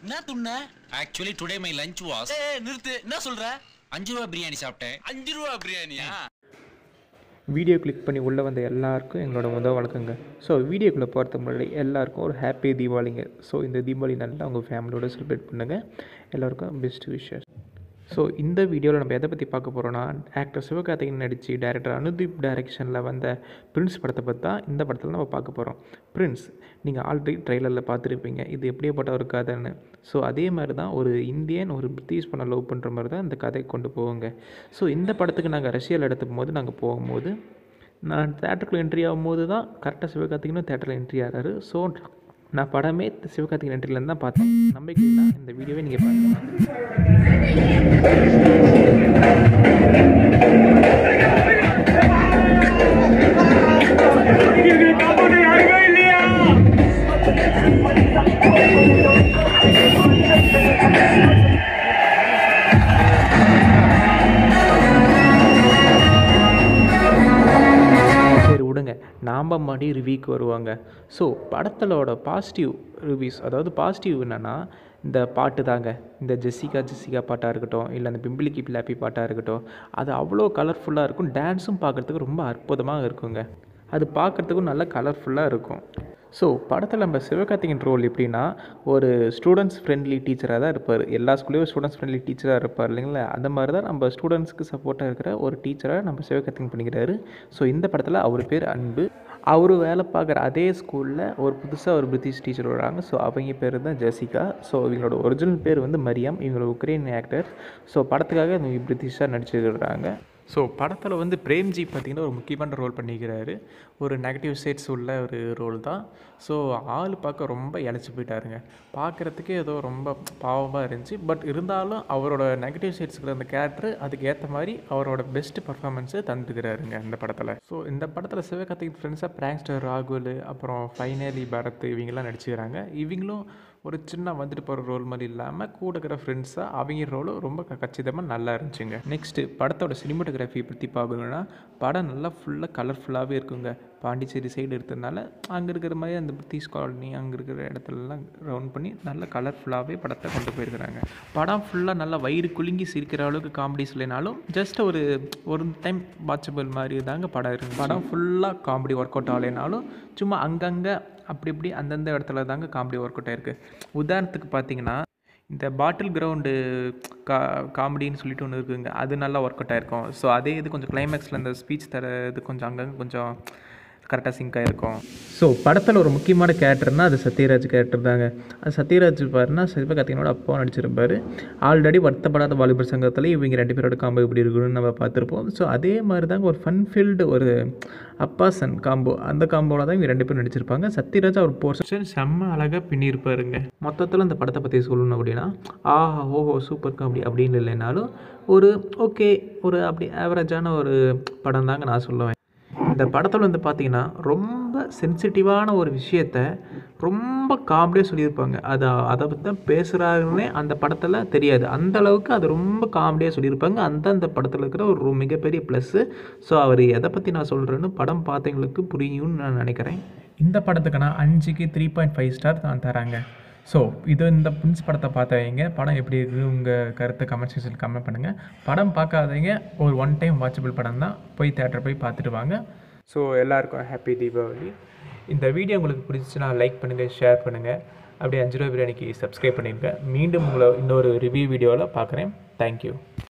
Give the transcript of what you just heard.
என்ன துண்ண actually today my lunch was ஏய் நிறுத்து என்ன சொல்ற அஞ்சு ரூபா பிரியாணி சாப்பிட்டேன் அஞ்சு ரூபா பிரியாணியா வீடியோ கிளிக் பண்ணி உள்ளே வந்த எல்லாருக்கும் எங்களோட முதல் வணக்கங்க ஸோ வீடியோக்குள்ளே போகிறதுக்கு முன்னாடி எல்லாருக்கும் ஒரு ஹாப்பி தீபாவளிங்க ஸோ இந்த தீபாவளி நல்லா உங்கள் ஃபேமிலியோட செலிப்ரேட் பண்ணுங்கள் எல்லாருக்கும் பெஸ்ட் விஷஸ் ஸோ இந்த வீடியோவில் நம்ம எதை பற்றி பார்க்க போகிறோன்னா ஆக்டர் சிவகார்த்திகேயன் நடித்து டைரக்டர் அனுதீப் டைரக்ஷனில் வந்த பிரின்ஸ் படத்தை பற்றி தான் இந்த படத்தில் நம்ம பார்க்க போகிறோம் பிரின்ஸ் நீங்கள் ஆல்ரெடி ட்ரெய்லரில் பார்த்துருப்பீங்க இது எப்படியேப்பட்ட ஒரு கதைன்னு ஸோ அதே மாதிரி தான் ஒரு இந்தியன் ஒரு பிரிட்டிஷ் பண்ண லவ் பண்ணுற மாதிரி தான் இந்த கதையை கொண்டு போவோங்க ஸோ இந்த படத்துக்கு நாங்கள் ரஷ்யாவில் எடுத்துக்கும் போது நாங்கள் போகும்போது நான் தேட்டருக்குள்ள என்ட்ரி ஆகும்போது தான் கரெக்டாக சிவகார்த்திகனும் தேட்டரில் என்ட்ரி ஆகிறாரு ஸோ நான் படமே சிவகார்த்திகன் என்ட்ரிலேருந்து தான் பார்த்தேன் நம்பிக்கை தான் இந்த வீடியோவை நீங்கள் பாருங்கள் சரி விடுங்க நாம் மறுபடியும் ரிவ்யூக்கு வருவாங்க ஸோ படத்தலோட பாசிட்டிவ் ரிவ்யூஸ் அதாவது பாசிட்டிவ் என்னென்னா இந்த பாட்டு தாங்க இந்த ஜெஸ்ஸிகா ஜெஸ்ஸிகா பாட்டாக இருக்கட்டும் இல்லை அந்த பிம்பிளிக்கி பிளாப்பி பாட்டாக இருக்கட்டும் அது அவ்வளோ கலர்ஃபுல்லாக இருக்கும் டான்ஸும் பார்க்குறதுக்கு ரொம்ப அற்புதமாக இருக்குங்க அது பார்க்குறதுக்கும் நல்லா கலர்ஃபுல்லாக இருக்கும் ஸோ படத்தில் நம்ம சிவகார்த்திகேயன் ரோல் எப்படின்னா ஒரு ஸ்டூடெண்ட்ஸ் ஃப்ரெண்ட்லி டீச்சராக தான் இருப்பார் எல்லா ஸ்கூல்லேயும் ஸ்டூடெண்ட்ஸ் ஃப்ரெண்ட்லி டீச்சராக இருப்பார் இல்லைங்களா அந்த மாதிரி தான் நம்ம ஸ்டூடெண்ட்ஸ்க்கு சப்போர்ட்டாக இருக்கிற ஒரு டீச்சராக நம்ம சிவகார்த்திகேயன் பண்ணிக்கிறாரு ஸோ இந்த படத்தில் அவர் பேர் அன்பு அவர் வேலை பார்க்குற அதே ஸ்கூலில் ஒரு புதுசாக ஒரு பிரிட்டிஷ் டீச்சர் வராங்க ஸோ அவங்க பேர் தான் ஜெசிகா ஸோ இவங்களோட ஒரிஜினல் பேர் வந்து மரியம் இவங்களோட உக்ரைன் ஆக்டர் ஸோ படத்துக்காக இவங்க பிரிட்டிஷாக நடிச்சிருக்கிறாங்க ஸோ படத்தில் வந்து பிரேம்ஜி பார்த்திங்கன்னா ஒரு முக்கியமான ரோல் பண்ணிக்கிறாரு ஒரு நெகட்டிவ் சைட்ஸ் உள்ள ஒரு ரோல் தான் ஸோ ஆள் பார்க்க ரொம்ப இழைச்சி போயிட்டாருங்க பார்க்குறதுக்கே ஏதோ ரொம்ப பாவமாக இருந்துச்சு பட் இருந்தாலும் அவரோட நெகட்டிவ் சைட்ஸுக்கு அந்த கேரக்டர் அதுக்கு ஏற்ற மாதிரி அவரோட பெஸ்ட் பர்ஃபார்மன்ஸை தந்துக்கிறாருங்க இந்த படத்தில் ஸோ இந்த படத்தில் சிவகார்த்திக் ஃப்ரெண்ட்ஸாக பிராங்ஸ்டர் ராகுல் அப்புறம் ஃபைனலி பரத் இவங்கெல்லாம் நடிச்சுக்கிறாங்க இவங்களும் ஒரு சின்ன வந்துட்டு போகிற ரோல் மாதிரி இல்லாமல் கூட இருக்கிற ஃப்ரெண்ட்ஸாக அவங்க ரோலும் ரொம்ப க- கச்சிதமாக நல்லா இருந்துச்சுங்க நெக்ஸ்ட்டு படத்தோட சினிமாட்டோகிராஃபி பற்றி பார்க்கணுன்னா படம் நல்லா ஃபுல்லாக கலர்ஃபுல்லாகவே இருக்குங்க பாண்டிச்சேரி சைடு எடுத்ததுனால அங்கே இருக்கிற மாதிரி அந்த பிரிட்டிஷ் காலனி அங்கே இருக்கிற இடத்துலலாம் ரவுண்ட் பண்ணி நல்லா கலர்ஃபுல்லாகவே படத்தை கொண்டு போயிருக்கிறாங்க படம் ஃபுல்லாக நல்லா வயிறு குலுங்கி சிரிக்கிற அளவுக்கு காமெடிஸ் இல்லைனாலும் ஜஸ்ட் ஒரு ஒரு டைம் வாட்சபிள் மாதிரி தாங்க படம் இருக்கு படம் ஃபுல்லாக காமெடி ஒர்க் அவுட் ஆகலைனாலும் சும்மா அங்கங்கே அப்படி இப்படி அந்தந்த இடத்துல தாங்க காமெடி ஒர்க் அவுட் ஆயிருக்கு உதாரணத்துக்கு பார்த்தீங்கன்னா இந்த பாட்டில் கிரவுண்டு கா காமெடின்னு சொல்லிட்டு ஒன்று இருக்குங்க அது நல்லா ஒர்க் அவுட் ஆயிருக்கும் ஸோ அதே இது கொஞ்சம் கிளைமேக்ஸில் இந்த ஸ்பீச் தர இது கொஞ்சம் அங்கங்கே கொஞ்சம் கரெக்டாக சிங்க் ஆகிருக்கும் ஸோ படத்தில் ஒரு முக்கியமான கேரக்டர்னா அது சத்யராஜ் கேரக்டர் தாங்க அது சத்யராஜ் பாருன்னா சிவகார்த்திகனோட அப்பா நடிச்சிருப்பார் ஆல்ரெடி வருத்தப்படாத வாலிபர் சங்கத்தில் இவங்க ரெண்டு பேரோட காம்போ எப்படி இருக்குன்னு நம்ம பார்த்துருப்போம் ஸோ அதே மாதிரி தாங்க ஒரு ஃபன் ஃபீல்டு ஒரு அப்பா சன் காம்போ அந்த காம்போவில் தான் இவங்க ரெண்டு பேரும் நடிச்சிருப்பாங்க சத்யராஜ் அவர் போர்ஷன் செம்ம அழகாக பின்னிருப்பாருங்க மொத்தத்தில் இந்த படத்தை பற்றி சொல்லணும் அப்படின்னா ஆஹா ஓஹோ சூப்பர் காமெடி அப்படின்னு இல்லைனாலும் ஒரு ஓகே ஒரு அப்படி ஆவரேஜான ஒரு படம் தாங்க நான் சொல்லுவேன் இந்த படத்தில் வந்து பார்த்தீங்கன்னா ரொம்ப சென்சிட்டிவான ஒரு விஷயத்த ரொம்ப காமெடியாக சொல்லியிருப்பாங்க அதை அதை பற்றி தான் பேசுகிறாருன்னே அந்த படத்தில் தெரியாது அந்த அளவுக்கு அது ரொம்ப காமெடியாக சொல்லியிருப்பாங்க அந்த அந்த படத்தில் இருக்கிற ஒரு ரொ- மிகப்பெரிய ப்ளஸ்ஸு ஸோ அவர் எதை பற்றி நான் சொல்கிறேன்னு படம் பார்த்தவங்களுக்கு புரியும்னு நான் நினைக்கிறேன் இந்த படத்துக்கு நான் அஞ்சுக்கு த்ரீ பாயிண்ட் ஃபைவ் ஸ்டார் நான் தராங்க ஸோ இது இந்த பிரின்ஸ் படத்தை பார்த்தவங்க படம் எப்படி இருக்குது உங்கள் கருத்தை கமெண்ட் செக்ஷன் கமெண்ட் பண்ணுங்கள் படம் பார்க்காதவங்க ஒரு ஒன் டைம் வாட்சபிள் படம் தான் போய் தேட்டர் போய் பார்த்துட்டு வாங்க ஸோ எல்லாருக்கும் ஹாப்பி தீபாவளி இந்த வீடியோ உங்களுக்கு பிடிச்சிச்சுன்னா லைக் பண்ணுங்கள் ஷேர் பண்ணுங்கள் அப்படியே அஞ்சு ரூபா பிரியாணிக்கு சப்ஸ்கிரைப் பண்ணிடுங்க மீண்டும் உங்களை இன்னொரு ரிவ்யூ வீடியோவில் பார்க்குறேன் தேங்க்யூ